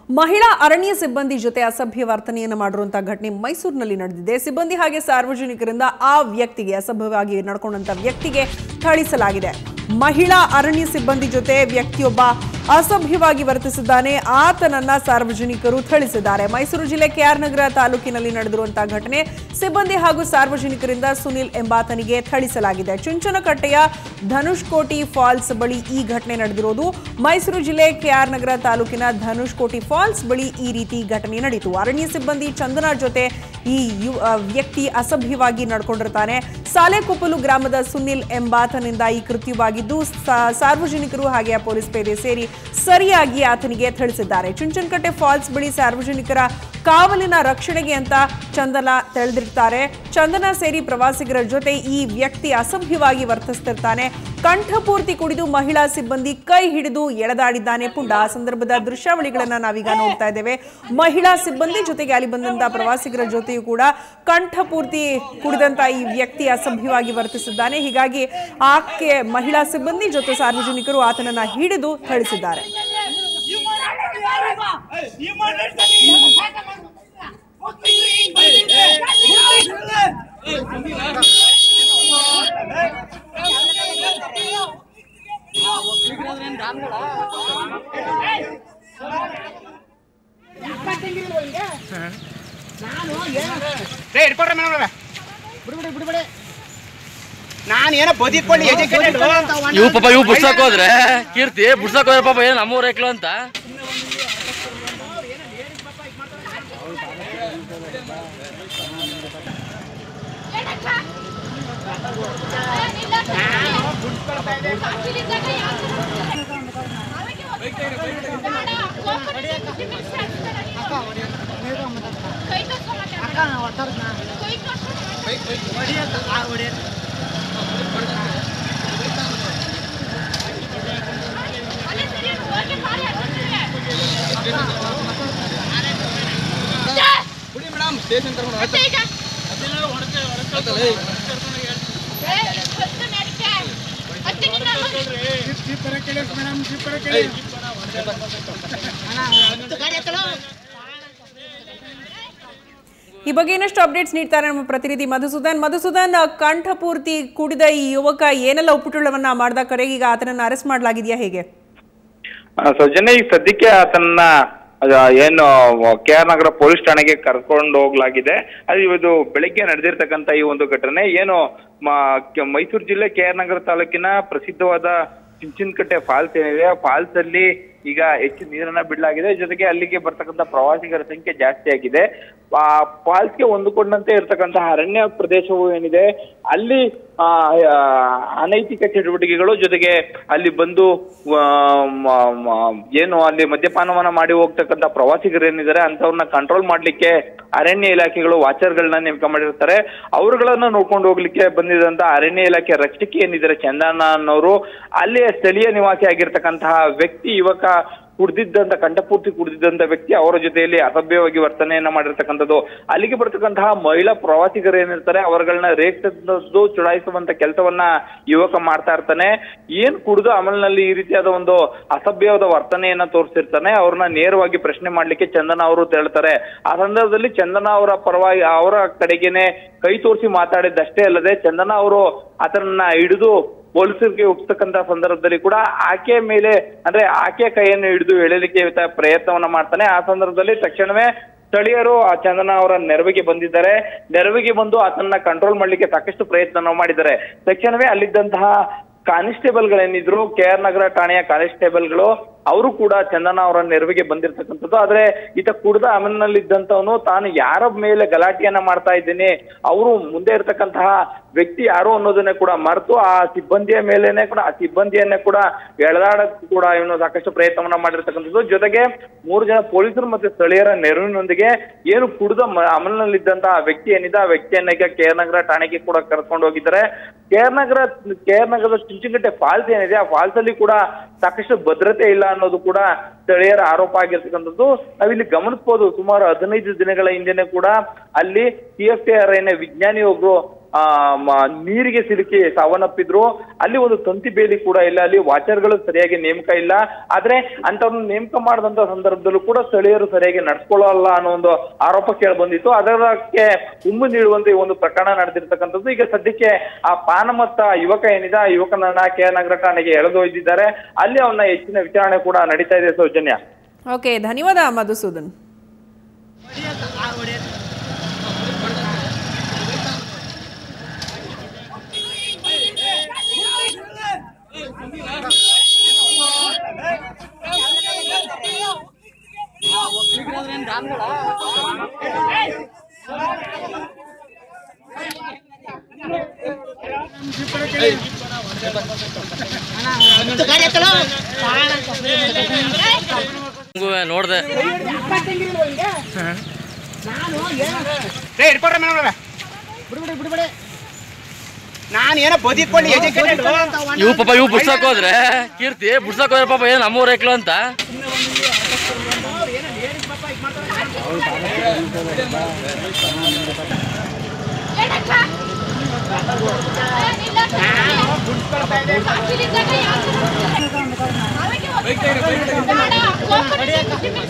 ಮಹಿಳಾ ಅರಣ್ಯ ಸಿಬ್ಬಂದಿ ಜೊತೆ ಅಸಭ್ಯ ವರ್ತನೆಯನ್ನು ಮಾಡಿರುವಂತಹ ಘಟನೆ ಮೈಸೂರಿನಲ್ಲಿ ನಡೆದಿದೆ ಸಿಬ್ಬಂದಿ ಹಾಗೆ ಸಾರ್ವಜನಿಕರಿಂದ ಆ ವ್ಯಕ್ತಿಗೆ ಅಸಭ್ಯವಾಗಿ ನಡ್ಕೊಂಡಂತ ವ್ಯಕ್ತಿಗೆ ಥಳಿಸಲಾಗಿದೆ ಮಹಿಳಾ ಅರಣ್ಯ ಸಿಬ್ಬಂದಿ ಜೊತೆ ವ್ಯಕ್ತಿಯೊಬ್ಬ ಅಸಭ್ಯವಾಗಿ ವರ್ತಿಸಿದ್ದಾನೆ ಆತನನ್ನ ಸಾರ್ವಜನಿಕರು ಥಳಿಸಿದ್ದಾರೆ ಮೈಸೂರು ಜಿಲ್ಲೆ ಕೆಆರ್ ನಗರ ತಾಲೂಕಿನಲ್ಲಿ ನಡೆದಿರುವಂತಹ ಘಟನೆ ಸಿಬ್ಬಂದಿ ಹಾಗೂ ಸಾರ್ವಜನಿಕರಿಂದ ಸುನಿಲ್ ಎಂಬಾತನಿಗೆ ಥಳಿಸಲಾಗಿದೆ ಚುಂಚನಕಟ್ಟೆಯ ಧನುಷ್ಕೋಟಿ ಫಾಲ್ಸ್ ಬಳಿ ಈ ಘಟನೆ ನಡೆದಿರೋದು ಮೈಸೂರು ಜಿಲ್ಲೆ ಕೆಆರ್ ನಗರ ತಾಲೂಕಿನ ಧನುಷ್ಕೋಟಿ ಫಾಲ್ಸ್ ಬಳಿ ಈ ರೀತಿ ಘಟನೆ ನಡೆಯಿತು ಅರಣ್ಯ ಸಿಬ್ಬಂದಿ ಚಂದನ ಜೊತೆ ಈ ಯು ಆ, ವ್ಯಕ್ತಿ ಅಸಭ್ಯವಾಗಿ ನಡ್ಕೊಂಡಿರ್ತಾನೆ ಸಾಲೆಕೊಪ್ಪಲು ಗ್ರಾಮದ ಸುನಿಲ್ ಎಂಬಾತನಿಂದ ಈ ಕೃತ್ಯವಾಗಿದ್ದು ಸಾ- ಸಾರ್ವಜನಿಕರು ಹಾಗೆ ಪೊಲೀಸ್ ಪೇದೆ ಸೇರಿ ಸರಿಯಾಗಿ ಆತನಿಗೆ ಥಳಿಸಿದ್ದಾರೆ ಚುಂಚನಕಟ್ಟೆ ಫಾಲ್ಸ್ ಬಳಿ ಸಾರ್ವಜನಿಕರ ಕಾವಲಿನ ರಕ್ಷಣೆಗೆ ಅಂತ ಚಂದನ ತೆಳೆದಿರ್ತಾರೆ ಚಂದನ ಸೇರಿ ಪ್ರವಾಸಿಗರ ಜೊತೆ ಈ ವ್ಯಕ್ತಿ ಅಸಭ್ಯವಾಗಿ ವರ್ತಿಸ್ತಿರ್ತಾನೆ ಕಂಠಪೂರ್ತಿ ಕುಡಿದು ಮಹಿಳಾ ಸಿಬ್ಬಂದಿ ಕೈ ಹಿಡಿದು ಎಳೆದಾಡಿದ್ದಾನೆ ಪುಂಡ ಆ ಸಂದರ್ಭದ ದೃಶ್ಯಾವಳಿಗಳನ್ನ ನಾವೀಗ ನೋಡ್ತಾ ಇದ್ದೇವೆ ಮಹಿಳಾ ಸಿಬ್ಬಂದಿ ಜೊತೆಗೆ ಅಲ್ಲಿ ಬಂದಂತ ಪ್ರವಾಸಿಗರ ಜೊತೆಯೂ ಕೂಡ ಕಂಠಪೂರ್ತಿ ಕುಡಿದಂತ ಈ ವ್ಯಕ್ತಿ ಅಸಭ್ಯವಾಗಿ ವರ್ತಿಸಿದ್ದಾನೆ ಹೀಗಾಗಿ ಆಕೆ ಮಹಿಳಾ ಸಿಬ್ಬಂದಿ ಜೊತೆ ಸಾರ್ವಜನಿಕರು ಆತನನ್ನ ಹಿಡಿದು ಥಳಿಸಿದ್ದಾರೆ ರೇ ಹಿಡ್ಕೊಡ್ರಿ ಮೇಡಮ್ ಬಿಡ್ಬಿಡಿ ಬಿಡ್ಬಿಡಿ ನಾನು ಏನೋ ಬದಿಕೊಂಡು ಎಜುಕೇಟೆಡ್ ಇವು ಪಾಪ ಇವು ಬಿಡ್ಸಕ್ ಹೋದ್ರೆ ಕೀರ್ತಿ ಬಿಡ್ಸಕ್ ಹೋದ್ರೆ ಪಾಪ ಏನು ನಮ್ಮೂರ ಐಕ್ಳು ಅಂತ ಬಿಡಿ ಮೇಡಮ್ ಸ್ಟೇಷನ್ ಕರ್ಕೊಂಡು ಈ ಬಗ್ಗೆ ಇನ್ನಷ್ಟು ಅಪ್ಡೇಟ್ಸ್ ನೀಡ್ತಾರೆ ನಮ್ಮ ಪ್ರತಿನಿಧಿ ಮಧುಸೂದನ್ ಮಧುಸೂದನ್ ಕಂಠಪೂರ್ತಿ ಕುಡಿದ ಈ ಯುವಕ ಏನೆಲ್ಲ ಒಪ್ಪುಟುಳವನ್ನ ಮಾಡ್ದ ಕರೆಗೆ ಈಗ ಆತನನ್ನ ಅರೆಸ್ಟ್ ಮಾಡಲಾಗಿದೆಯಾ ಹೇಗೆ ಆ, ಸೌಜನ್ಯ ಈಗ ಸದ್ಯಕ್ಕೆ ಆತನ್ನ ಅದ ಏನು ಕೆ ಆರ್ ನಗರ ಪೊಲೀಸ್ ಠಾಣೆಗೆ ಕರ್ಕೊಂಡು ಹೋಗ್ಲಾಗಿದೆ ಅದು ಇವತ್ತು ಬೆಳಿಗ್ಗೆ ನಡೆದಿರ್ತಕ್ಕಂಥ ಈ ಒಂದು ಘಟನೆ ಏನು ಮ- ಕೆ- ಮೈಸೂರು ಜಿಲ್ಲೆ ಕೆ ಆರ್ ನಗರ ತಾಲೂಕಿನ ಪ್ರಸಿದ್ಧವಾದ ಚಿಂಚಿನಕಟ್ಟೆ ಫಾಲ್ಸ್ ಏನಿದೆ ಆ ಫಾಲ್ಸ್ ಅಲ್ಲಿ ಈಗ ಹೆಚ್ಚು ನೀರನ್ನ ಬಿಡಲಾಗಿದೆ ಜೊತೆಗೆ ಅಲ್ಲಿಗೆ ಬರ್ತಕ್ಕಂಥ ಪ್ರವಾಸಿಗರ ಸಂಖ್ಯೆ ಜಾಸ್ತಿ ಆಗಿದೆ ಆ ಫಾಲ್ಸ್ಗೆ ಹೊಂದಿಕೊಂಡಂತೆ ಇರ್ತಕ್ಕಂತಹ ಅರಣ್ಯ ಪ್ರದೇಶವು ಏನಿದೆ ಅಲ್ಲಿ ಆ, ಆ, ಅನೈತಿಕ ಚಟುವಟಿಕೆಗಳು ಜೊತೆಗೆ ಅಲ್ಲಿ ಬಂದು ಆ, ಮ- ಮ- ಏನು ಅಲ್ಲಿ ಮದ್ಯಪಾನವನ್ನ ಮಾಡಿ ಹೋಗ್ತಕ್ಕಂಥ ಪ್ರವಾಸಿಗರು ಏನಿದ್ದಾರೆ ಅಂತವ್ರನ್ನ ಕಂಟ್ರೋಲ್ ಮಾಡ್ಲಿಕ್ಕೆ ಅರಣ್ಯ ಇಲಾಖೆಗಳು ವಾಚರ್ಗಳನ್ನ ನೇಮಕ ಮಾಡಿರ್ತಾರೆ ಅವರುಗಳನ್ನ ನೋಡ್ಕೊಂಡು ಹೋಗ್ಲಿಕ್ಕೆ ಬಂದಿದಂತ ಅರಣ್ಯ ಇಲಾಖೆ ರಕ್ಷಕಿ ಏನಿದ್ದಾರೆ ಚಂದನ ಅನ್ನೋರು ಅಲ್ಲಿಯ ಸ್ಥಳೀಯ ನಿವಾಸಿ ಆಗಿರ್ತಕ್ಕಂತಹ ವ್ಯಕ್ತಿ ಯುವಕ ಕುಡ್ದಿದ್ದಂತ ಕಂಠಪೂರ್ತಿ ಕುಡ್ದಿದ್ದಂತ ವ್ಯಕ್ತಿ ಅವರ ಜೊತೆಯಲ್ಲಿ ಅಸಭ್ಯವಾಗಿ ವರ್ತನೆಯನ್ನ ಮಾಡಿರ್ತಕ್ಕಂಥದ್ದು ಅಲ್ಲಿಗೆ ಬರ್ತಕ್ಕಂತಹ ಮಹಿಳಾ ಪ್ರವಾಸಿಗರು ಏನಿರ್ತಾರೆ ಅವರುಗಳನ್ನ ರೇಗ್ತದ್ದು ಚುಡಾಯಿಸುವಂತ ಕೆಲಸವನ್ನ ಯುವಕ ಮಾಡ್ತಾ ಇರ್ತಾನೆ ಏನ್ ಕುಡಿದು ಅಮಲ್ನಲ್ಲಿ ಈ ರೀತಿಯಾದ ಒಂದು ಅಸಭ್ಯವಾದ ವರ್ತನೆಯನ್ನ ತೋರಿಸಿರ್ತಾನೆ ಅವ್ರನ್ನ ನೇರವಾಗಿ ಪ್ರಶ್ನೆ ಮಾಡ್ಲಿಕ್ಕೆ ಚಂದನ ಅವರು ಹೇಳ್ತಾರೆ ಆ ಸಂದರ್ಭದಲ್ಲಿ ಚಂದನ ಅವರ ಪರವಾಗಿ ಅವರ ಕಡೆಗೇನೆ ಕೈ ತೋರಿಸಿ ಮಾತಾಡಿದ್ದಷ್ಟೇ ಅಲ್ಲದೆ ಚಂದನ ಅವರು ಆತನನ್ನ ಹಿಡಿದು ಪೊಲೀಸರಿಗೆ ಒಪ್ಪಿಸ್ತಕ್ಕಂತ ಸಂದರ್ಭದಲ್ಲಿ ಕೂಡ ಆಕೆ ಮೇಲೆ ಅಂದ್ರೆ ಆಕೆ ಕೈಯನ್ನು ಹಿಡಿದು ಎಳೆಯಲಿಕ್ಕೆ ಈತ ಪ್ರಯತ್ನವನ್ನ ಮಾಡ್ತಾನೆ ಆ ಸಂದರ್ಭದಲ್ಲಿ ತಕ್ಷಣವೇ ಸ್ಥಳೀಯರು ಆ ಚಂದನ ಅವರ ನೆರವಿಗೆ ಬಂದಿದ್ದಾರೆ ನೆರವಿಗೆ ಬಂದು ಆತನ್ನ ಕಂಟ್ರೋಲ್ ಮಾಡ್ಲಿಕ್ಕೆ ಸಾಕಷ್ಟು ಪ್ರಯತ್ನ ಮಾಡಿದ್ದಾರೆ ತಕ್ಷಣವೇ ಅಲ್ಲಿದ್ದಂತಹ ಕಾನಿಸ್ಟೇಬಲ್ಗಳೇನಿದ್ರು ಕೆ ಆರ್ ನಗರ ಠಾಣೆಯ ಕಾನಿಸ್ಟೇಬಲ್ಗಳು ಅವರು ಕೂಡ ಚಂದನ ಅವರ ನೆರವಿಗೆ ಬಂದಿರತಕ್ಕಂಥದ್ದು ಆದ್ರೆ ಈತ ಕುಡ್ದ ಅಮಲಿನಲ್ಲಿದ್ದಂಥವನು ತಾನು ಯಾರ ಮೇಲೆ ಗಲಾಟೆಯನ್ನ ಮಾಡ್ತಾ ಇದ್ದೀನಿ ಅವರು ಮುಂದೆ ಇರ್ತಕ್ಕಂತಹ ವ್ಯಕ್ತಿ ಯಾರು ಅನ್ನೋದನ್ನೇ ಕೂಡ ಮರೆತು ಆ ಸಿಬ್ಬಂದಿಯ ಮೇಲೇನೆ ಕೂಡ ಆ ಸಿಬ್ಬಂದಿಯನ್ನೇ ಕೂಡ ಎಳೆದಾಡಕ್ಕೂ ಕೂಡ ಇವನು ಸಾಕಷ್ಟು ಪ್ರಯತ್ನವನ್ನ ಮಾಡಿರ್ತಕ್ಕಂಥದ್ದು ಜೊತೆಗೆ ಮೂರು ಜನ ಪೊಲೀಸರು ಮತ್ತೆ ಸ್ಥಳೀಯರ ನೆರವಿನೊಂದಿಗೆ ಏನು ಕುಡಿದ ಮ- ಅಮಲಿನಲ್ಲಿದ್ದಂತಹ ವ್ಯಕ್ತಿ ಏನಿದೆ ಆ ವ್ಯಕ್ತಿಯನ್ನ ಈಗ ಕೆ ಆರ್ ನಗರ ಠಾಣೆಗೆ ಕೂಡ ಕರ್ಕೊಂಡು ಹೋಗಿದ್ದಾರೆ K R Nagar K R ನಗರದ ಚುಂಚನಕಟ್ಟೆ ಫಾಲ್ಸ್ ಏನಿದೆ ಆ ಫಾಲ್ಸ್ ಅಲ್ಲಿ ಕೂಡ ಸಾಕಷ್ಟು ಭದ್ರತೆ ಇಲ್ಲ ಅನ್ನೋದು ಕೂಡ ಸ್ಥಳೀಯರ ಆರೋಪ ಆಗಿರ್ತಕ್ಕಂಥದ್ದು ನಾವಿಲ್ಲಿ ಗಮನಿಸಬಹುದು ಸುಮಾರು ಹದಿನೈದು ದಿನಗಳ ಹಿಂದೆನೆ ಕೂಡ ಅಲ್ಲಿ ಸಿ ಎಫ್ ಟಿ ಆರ್ ವಿಜ್ಞಾನಿ ಒಬ್ರು ಆ ಮ- ನೀರಿಗೆ ಸಿಲುಕಿ ಸಾವನ್ನಪ್ಪಿದ್ರು ಅಲ್ಲಿ ಒಂದು ತಂತಿ ಬೇಲಿ ಕೂಡ ಇಲ್ಲ ಅಲ್ಲಿ ವಾಚರ್ಗಳು ಸರಿಯಾಗಿ ನೇಮಕ ಇಲ್ಲ ಆದ್ರೆ ಅಂತವ್ರನ್ನ ನೇಮಕ ಮಾಡಿದಂತ ಸಂದರ್ಭದಲ್ಲೂ ಕೂಡ ಸ್ಥಳೀಯರು ಸರಿಯಾಗಿ ನಡ್ಸ್ಕೊಳ್ಳಲ್ಲ ಅನ್ನೋ ಒಂದು ಆರೋಪ ಕೇಳಿ ಬಂದಿತ್ತು ಅದಕ್ಕೆ ಹುಮ್ಮು ನೀಡುವಂತೆ ಈ ಒಂದು ಪ್ರಕರಣ ನಡೆದಿರ್ತಕ್ಕಂಥದ್ದು ಈಗ ಸದ್ಯಕ್ಕೆ ಆ ಪಾನಮತ್ತ ಯುವಕ ಏನಿದೆ ಆ ಯುವಕನನ್ನ ಕೆ ನಗರ ಠಾಣೆಗೆ ಎಳೆದೊಯ್ದಿದ್ದಾರೆ ಅಲ್ಲಿ ಅವನ ಹೆಚ್ಚಿನ ವಿಚಾರಣೆ ಕೂಡ ನಡೀತಾ ಇದೆ ಸೌಜನ್ಯ ಓಕೆ ಧನ್ಯವಾದ ಮಧುಸೂದನ್ ನೋಡ್ದೆ ರೇ ಹಿಡ್ಕೊಡ್ರಿ ಮೇಡಮ್ ಬಿಡ್ಬಿಡಿ ಬಿಡ್ಬಿಡಿ ನಾನು ಏನೋ ಬದುಕೊಂಡು ಎಜುಕೇಟೆಡ್ ಇವು ಪಾಪ ಇವು ಬಿಡ್ಸಕ್ ಹೋದ್ರೆ ಕೀರ್ತಿ ಬಿಡ್ಸಕ್ ಹೋದ್ರೆ ಪಾಪ ಏನು ನಮ್ಮೂರ ಐಕ್ಲು ಅಂತ ಬೇಡ